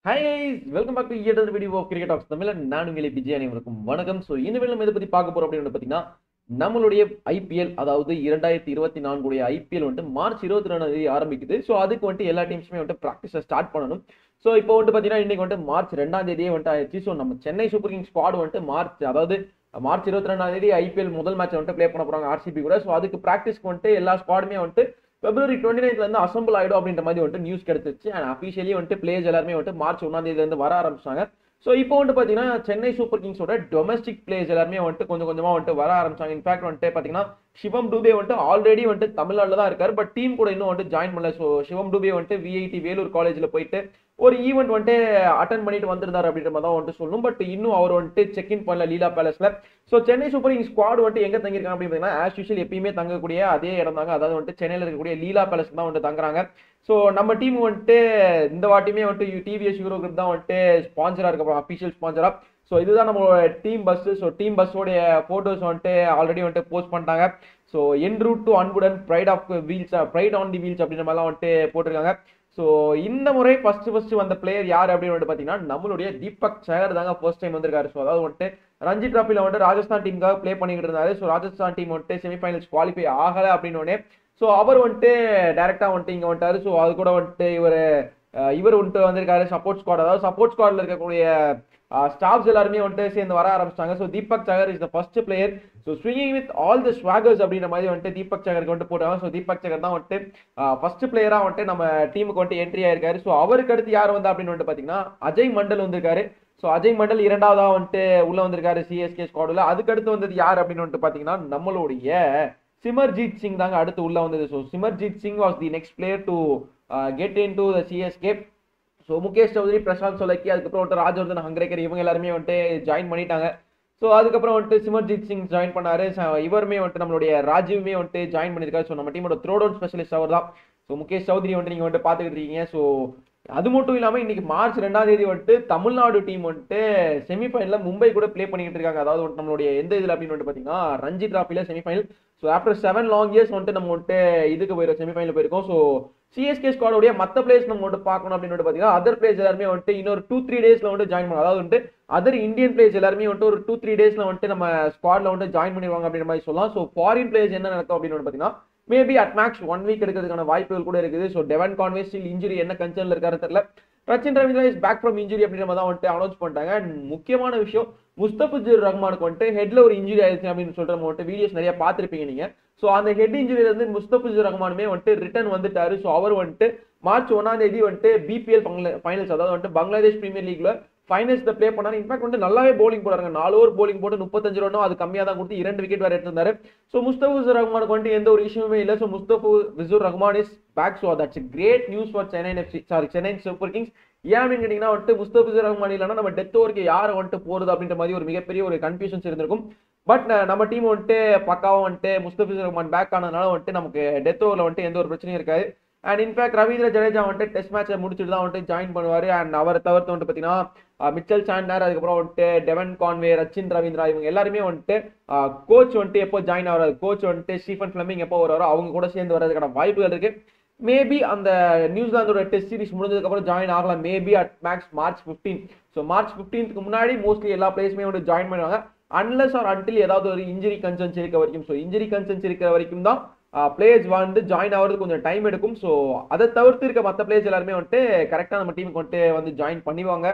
hi welcome back to year video of cricket of Tamil நான் உங்களை விஜய் அனைவருக்கும் வணக்கம் ஸோ இந்த வேலை எதை பற்றி பார்க்க போறோம் அப்படின்னு பார்த்தீங்கன்னா நம்மளுடைய ஐபிஎல் அதாவது இரண்டாயிரத்தி இருபத்தி நான்குடைய ஐபிஎல் வந்துட்டு மார்ச் இருபத்தி ரெண்டாம் தேதி ஆரம்பிக்குது ஸோ அதுக்கு வந்துட்டு எல்லா டீம்ஸுமே வந்துட்டு ப்ராக்டிஸை ஸ்டார்ட் பண்ணணும் ஸோ இப்போ வந்துட்டு பார்த்தீங்கன்னா இன்னைக்கு வந்துட்டு மார்ச் ரெண்டாம் தேதியே வந்துட்டு ஆயிடுச்சு ஸோ நம்ம சென்னை சூப்பர் கிங்ஸ் ஸ்குவாட் வந்துட்டு மார்ச் அதாவது மார்ச் இருபத்தி ரெண்டாம் தேதி ஐபிஎல் முதல் மேட்ச் வந்துட்டு ப்ளே பண்ண போறாங்க ஆர்சிபி கூட ஸோ அதுக்கு ப்ராக்டிஸ்க்கு வந்துட்டு எல்லா ஸ்குவாடுமே வந்துட்டு பிப்ரவரி டுவெண்ட்டி நைன்த்ல இருந்து அசம்பிள் ஆயிடும் அப்படின்ற மாதிரி வந்துட்டு நியூஸ் கிடைச்சிச்சு அண்ட் அஃபிஷியலி வந்துட்டு பிளேயர்ஸ் எல்லாருமே வந்துட்டு மார்ச் ஒன்றாம் தேதியில இருந்து வர ஆரம்பிச்சாங்க ஸோ இப்போ வந்துட்டு பார்த்தீங்கன்னா சென்னை சூப்பர் கிங்ஸோட டொமஸ்டிக் பிளேயர்ஸ் எல்லாருமே வந்துட்டு கொஞ்சம் கொஞ்சமா வந்துட்டு வர ஆரம்பிச்சாங்க இன்ஃபேக்ட் வந்துட்டு பார்த்தீங்கன்னா சிவம் டூபே வந்துட்டு ஆல்ரெடி வந்துட்டு தமிழ்நாட்டில் தான் இருக்காரு பட் டீம் கூட இன்னும் வந்துட்டு ஜாயின் பண்ணல ஸோ சிவம் டூபே வந்துட்டு விஐடி வேலூர் காலேஜில் போயிட்டு ஒரு ஈவெண்ட் வந்துட்டு அட்டன் பண்ணிட்டு வந்திருந்தார் அப்படின்ற மாதிரி தான் வந்துட்டு சொல்லணும் பட் இன்னும் அவர் வந்துட்டு செக் இன் பண்ணல லீலா பேலஸ்ல so Chennai super kings squad வந்துட்டு எங்க தங்கியிருக்காங்க அப்படின்னு பார்த்தீங்கன்னா ஆஸ் யூஷுவல் எப்பயுமே தங்கக்கூடிய அதே இடம் தாங்க அதாவது வந்துட்டு சென்னையில் இருக்கக்கூடிய லீலா பேலஸ் தான் வந்துட்டு தங்குறாங்க ஸோ நம்ம டீம் வந்துட்டு இந்த வாட்டியுமே வந்துட்டு டிவிஎஸ் யூரோ குரூப் தான் வந்துட்டு ஸ்பான்சரா இருக்க போறோம் அஃபிஷியல் ஸ்பான்சரா ஸோ இதுதான் நம்மளோட டீம் பஸ் ஸோ டீம் பஸ்ஸோடைய ஃபோட்டோஸ் வந்துட்டு ஆல்ரெடி வந்துட்டு போஸ்ட் பண்ணிட்டாங்க ஸோ என் ரூட் டு அன்புடன் pride of wheels pride on the wheels அப்படின்ற மாதிரிலாம் வந்துட்டு போட்டிருக்காங்க ஸோ இந்த முறை ஃபர்ஸ்ட் ஃபர்ஸ்ட் வந்த பிளேயர் யார் அப்படின்னு வந்துட்டு பார்த்தீங்கன்னா நம்மளுடைய தீபக் சேகர் தாங்க ஃபர்ஸ்ட் டைம் வந்திருக்காரு ஸோ அதாவது வந்துட்டு ரஞ்சி டிராஃபில வந்துட்டு ராஜஸ்தான் டீமுக்காக ப்ளே பண்ணிக்கிட்டு இருந்தாரு ஸோ ராஜஸ்தான் டீம் வந்துட்டு செமிஃபைனல்ஸ் குவாலிஃபை ஆகலை அப்படின்னு உடனே ஸோ அவர் வந்துட்டு டைரக்டா வந்துட்டு இங்க வந்துட்டாரு ஸோ அது கூட வந்துட்டு இவர் இவர் வந்துட்டு வந்திருக்காரு சப்போர்ட் ஸ்குவாட் அதாவது சப்போர்ட் ஸ்குவாட்ல இருக்கக்கூடிய ஸ்டாஃப்ஸ் எல்லாருமே வந்துட்டு சேர்ந்து வர ஆரம்பிச்சிட்டாங்க so Deepak Chahar is the first player so swinging with all the swaggers அப்படின்ற மாதிரி வந்துட்டு தீபக் சகருக்கு வந்துட்டு போட்டாங்க ஸோ தீபக் சகர் தான் வந்துட்டு ஃபர்ஸ்ட் பிளேயரா வந்துட்டு நம்ம டீமுக்கு வந்துட்டு என்ட்ரி ஆயிருக்காரு ஸோ அவருக்கு அடுத்து யார் வந்தா அப்படின்னு வந்துட்டு பாத்தீங்கன்னா அஜய் மண்டல் வந்திருக்காரு ஸோ அஜய் மண்டல் இரண்டாவதா வந்துட்டு உள்ள வந்திருக்காரு சிஎஸ்கே ஸ்குவாடுல அதுக்கு அடுத்து வந்தது யார் அப்படின்னு வந்துட்டு பாத்தீங்கன்னா நம்மளுடைய சிமர்ஜீத் சிங் தாங்க அடுத்து உள்ள வந்தது so Simarjeet Singh was the next player to get into the CSK so Mukesh Choudhary Prashant Solanki அதுக்கப்புறம் வந்துட்டு ராஜவர்தன் ஹங்கரேக்கர் இவங்க எல்லாருமே வந்துட்டு ஜாயின் பண்ணிட்டாங்க ஸோ அதுக்கப்புறம் வந்துட்டு சிமர்ஜித் சிங் ஜாயின் பண்ணாரு இவருமே வந்துட்டு நம்மளுடைய ராஜீவுமே வந்துட்டு ஜாயின் பண்ணியிருக்காரு ஸோ நம்ம டீமோட த்ரோ டவுன் ஸ்பெஷலிஸ்ட் அவர் தான் ஸோ முகேஷ் சௌத்ரி வந்துட்டு நீங்கள் வந்துட்டு பார்த்துக்கிட்டு இருக்கீங்க ஸோ அது மட்டும் இல்லாமல் இன்னைக்கு மார்ச் ரெண்டாம் தேதி வந்துட்டு தமிழ்நாடு டீம் வந்துட்டு செமிஃபைனலில் மும்பை கூட ப்ளே பண்ணிக்கிட்டு இருக்காங்க அதாவது வந்துட்டு நம்மளுடைய எந்த இதில் அப்படின்னு வந்துட்டு பார்த்தீங்கன்னா ரஞ்சி டிராஃபியில் semifinal so after seven long years வந்துட்டு நம்ம வந்துட்டு இதுக்கு போயிருக்கோம் செமிஃபைனல் போயிருக்கோம் ஸோ சிஎஸ்கே ஸ்குவாடோடைய மற்ற பிளேஸ் நம்ம வந்துட்டு பார்க்கணும் அப்படின்னு வந்துட்டு பார்த்தீங்கன்னா அதர் பிளேஸ் எல்லாருமே வந்துட்டு இன்னொரு டூ த்ரீ டேஸ்ல வந்துட்டு ஜாயின் பண்ணுவோம் அதாவது வந்துட்டு அதர் இந்தியன் பிளேஸ் எல்லாருமே வந்துட்டு ஒரு டூ த்ரீ டேஸ்ல வந்துட்டு நம்ம ஸ்குவாட்ல வந்துட்டு ஜாயின் பண்ணிடுவாங்க அப்படின்ற மாதிரி சொல்லலாம் ஸோ ஃபாரின் பிளேஸ் என்ன நடக்கும் அப்படின்னு வந்து பார்த்தீங்கன்னா maybe at max one week எடுக்கிறதுக்கான வாய்ப்புகள் கூட இருக்குது so Devon Conway still injury என்ன கன்சர்ன்ல இருக்காரு தெரியல Rachin Ravindra is back from injury அப்படின்ற மாதிரி தான் வந்துட்டு அனௌன்ஸ் பண்ணிட்டாங்க அண்ட் முக்கியமான விஷயம் முஸ்தபிஜுர் ரஹ்மானுக்கு வந்துட்டு ஹெட்ல ஒரு இன்ஜுரி ஆயிடுச்சு அப்படின்னு சொல்லிட்டு நம்ம வந்துட்டு வீடியோஸ் நிறைய பார்த்துருப்பீங்க நீங்க ஸோ அந்த ஹெட் இன்ஜுரியில இருந்து முஸ்தபிஜுர் ரஹ்மானுமே வந்துட்டு ரிட்டர்ன் வந்துட்டாரு ஸோ அவர் வந்துட்டு மார்ச் ஒன்னாம் தேதி வந்துட்டு பிபிஎல் ஃபைனல்ஸ் அதாவது வந்துட்டு பங்களாதேஷ் பிரீமியர் லீக்ல ஃபைனல்ஸ்ல ப்ளே பண்ணாரு இன்ஃபேக்ட் வந்து நல்லாவே போலிங் போடுறாங்க நாலு ஓவர் போலிங் போட்டு முப்பத்தஞ்சு ரன்னும் அது கம்மியாக தான் கொடுத்து இரண்டு விக்கெட் வேற எடுத்திருந்தாரு ஸோ முஸ்தபிசுர் ரஹ்மானுக்கு வந்துட்டு எந்த ஒரு இஷ்யூமே இல்லை so Mustafizur Rahman is back so that's great news for Chennai FC sorry Chennai super Kings ஏன் அப்படின்னு கேட்டீங்கன்னா வந்துட்டு முஸ்தபிசுர் ரஹ்மான் இல்லைன்னா நம்ம டெத் ஓவருக்கு யார் வந்துட்டு போறது அப்படின்ற மாதிரி ஒரு மிகப்பெரிய ஒரு கன்ஃபியூஷன்ஸ் இருந்திருக்கும் பட் நம்ம டீம் வந்துட்டு பக்காவும் வந்துட்டு முஸ்தபிசுர் ரஹ்மான் பேக் ஆனதுனால வந்துட்டு நமக்கு டெத் ஓவரில் வந்துட்டு எந்த ஒரு பிரச்சனையும் இருக்காது அண்ட் இன்ஃபேக்ட் ரவீந்திர ஜடேஜா வந்துட்டு டெஸ்ட் மேட்சை முடிச்சுட்டு தான் வந்துட்டு ஜாயின் பண்ணுவார் அண்ட் அவரை தவிர்த்து வந்துட்டு பார்த்தீங்கன்னா மிச்சல் சாண்டர் அதுக்கப்புறம் வந்துட்டு டெவன் கான்வே ரச்சின் ரவீந்திரா இவங்க எல்லாருமே வந்துட்டு கோச் வந்துட்டு எப்போ ஜாயின் ஆகிறாரு கோச் வந்துட்டு ஸ்டீஃபன் ஃபிளமிங் எப்போ வராரோ அவங்க கூட சேர்ந்து வர்றதுக்கான வாய்ப்புகள் இருக்கு மேபி அந்த நியூசிலாந்தோட டெஸ்ட் சீரிஸ் முடிஞ்சதுக்கப்புறம் ஜாயின் ஆகலாம் maybe at max March fifteen so March ஃபிஃப்டீன்த்துக்கு முன்னாடி மோஸ்ட்லி எல்லா பிளேஸுமே வந்து ஜாயின் பண்ணுவாங்க அன்லஸ் ஆர் அன்டில் ஏதாவது ஒரு இன்ஜுரி கன்சர்ன்ஸ் இருக்க வரைக்கும் ஸோ இன்ஜுரி கன்சர்ன்ஸ் இருக்கிற வரைக்கும் தான் பிளேயர்ஸ் வந்து ஜாயின் ஆகிறது கொஞ்சம் டைம் எடுக்கும் ஸோ அதை தவிர்த்து இருக்க மற்ற பிளேயர்ஸ் எல்லாருமே வந்துட்டு கரெக்டாக நம்ம டீமுக்கு வந்துட்டு வந்து ஜாயின் பண்ணிவாங்க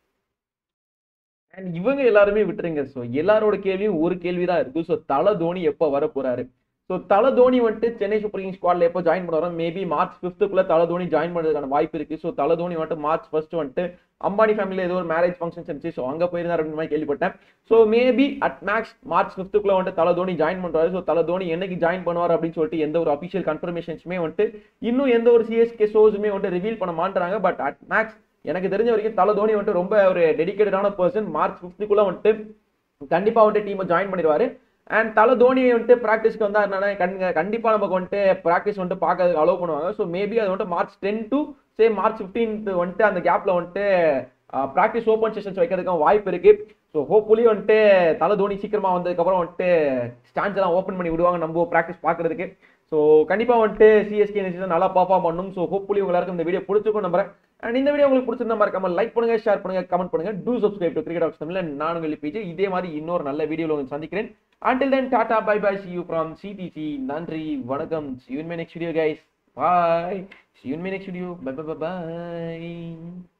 அண்ட் இவங்க எல்லாருமே விட்டுருங்க ஸோ எல்லாரோட கேள்வியும் ஒரு கேள்வி தான் இருக்கு ஸோ தலை தோனி எப்போ வர போறாரு ஸோ தலை தோனி வந்துட்டு சென்னை சூப்பர் கிங்ஸ் ஸ்குவாட்ல எப்போ ஜாயின் பண்ணுவாரோ மேபி மார்ச் ஃபிஃப்த்துக்குள்ள தலை தோனி ஜாயின் பண்ணுறதுக்கான வாய்ப்பு இருக்கு ஸோ தலை தோனி வந்துட்டு மார்ச் ஃபர்ஸ்ட் வந்துட்டு அம்பானி ஃபேமிலியில் ஏதோ ஒரு மேரேஜ் ஃபங்க்ஷன்ஸ் இருந்துச்சு ஸோ அங்கே போயிருந்தார் அப்படின்னு மாதிரி கேள்விப்பட்டேன் so maybe at max March ஃபிஃப்த்துக்குள்ள வந்துட்டு தலை தோனி ஜாயின் பண்ணுறாரு ஸோ தலை தோனி என்னைக்கு ஜாயின் பண்ணுவார் அப்படின்னு சொல்லிட்டு எந்த ஒரு அஃபிஷியல் கன்ஃபர்மேஷன்ஸுமே வந்துட்டு இன்னும் எந்த ஒரு சிஎஸ்கே ஷோஸுமே வந்துட்டு ரிவீல் பண்ண மாட்டாங்க பட் அட் மேக்ஸ் எனக்கு தெரிஞ்ச வரைக்கும் தலை தோனி வந்துட்டு ரொம்ப ஒரு டெடிக்கேட்டடான பர்சன் மார்ச் ஃபிஃப்த்துக்குள்ள வந்துட்டு கண்டிப்பாக வந்துட்டு டீமை ஜாயின் பண்ணிடுவாரு அண்ட் தலை தோனி வந்துட்டு ப்ராக்டிஸ்க்கு வந்தா என்னன்னா கண்டிப்பாக நமக்கு வந்துட்டு ப்ராக்டிஸ் வந்துட்டு பார்க்கறதுக்கு அலோவ் பண்ணுவாங்க ஸோ மேபி அது வந்துட்டு March ten to say March fifteenth வந்துட்டு அந்த கேப்ல வந்துட்டு ப்ராக்டிஸ் ஓப்பன் செஷன்ஸ் வைக்கிறதுக்கும் வாய்ப்பு இருக்கு ஸோ ஹோப்ஃபுல்லி வந்துட்டு தலை தோனி சீக்கிரமா வந்ததுக்கப்புறம் வந்துட்டு ஸ்டாண்ட்ஸ் எல்லாம் ஓப்பன் பண்ணி விடுவாங்க நம்ம ப்ராக்டிஸ் பார்க்கறதுக்கு ஸோ கண்டிப்பாக வந்துட்டு சிஎஸ்கே இந்த சீசன் நல்லா பர்ஃபார்ம் பண்ணும் ஸோ ஹோப்ஃபுல்லி உங்க எல்லாருக்கும் இந்த வீடியோ பிடிச்சிருக்கும் நம்புறேன் அண்ட் இந்த வீடியோ உங்களுக்கு பிடிச்சிருந்தா மறக்காம லைக் பண்ணுங்க ஷேர் பண்ணுங்க கமெண்ட் பண்ணுங்க do subscribe to cricket of Tamil நான் உங்கள் பிஜே இதே மாதிரி இன்னொரு நல்ல வீடியோவில் உங்களுக்கு சந்திக்கிறேன் until then tata bye bye see you from CDC நன்றி வணக்கம் see you in my next video guys bye see you in my next video bye bye bye bye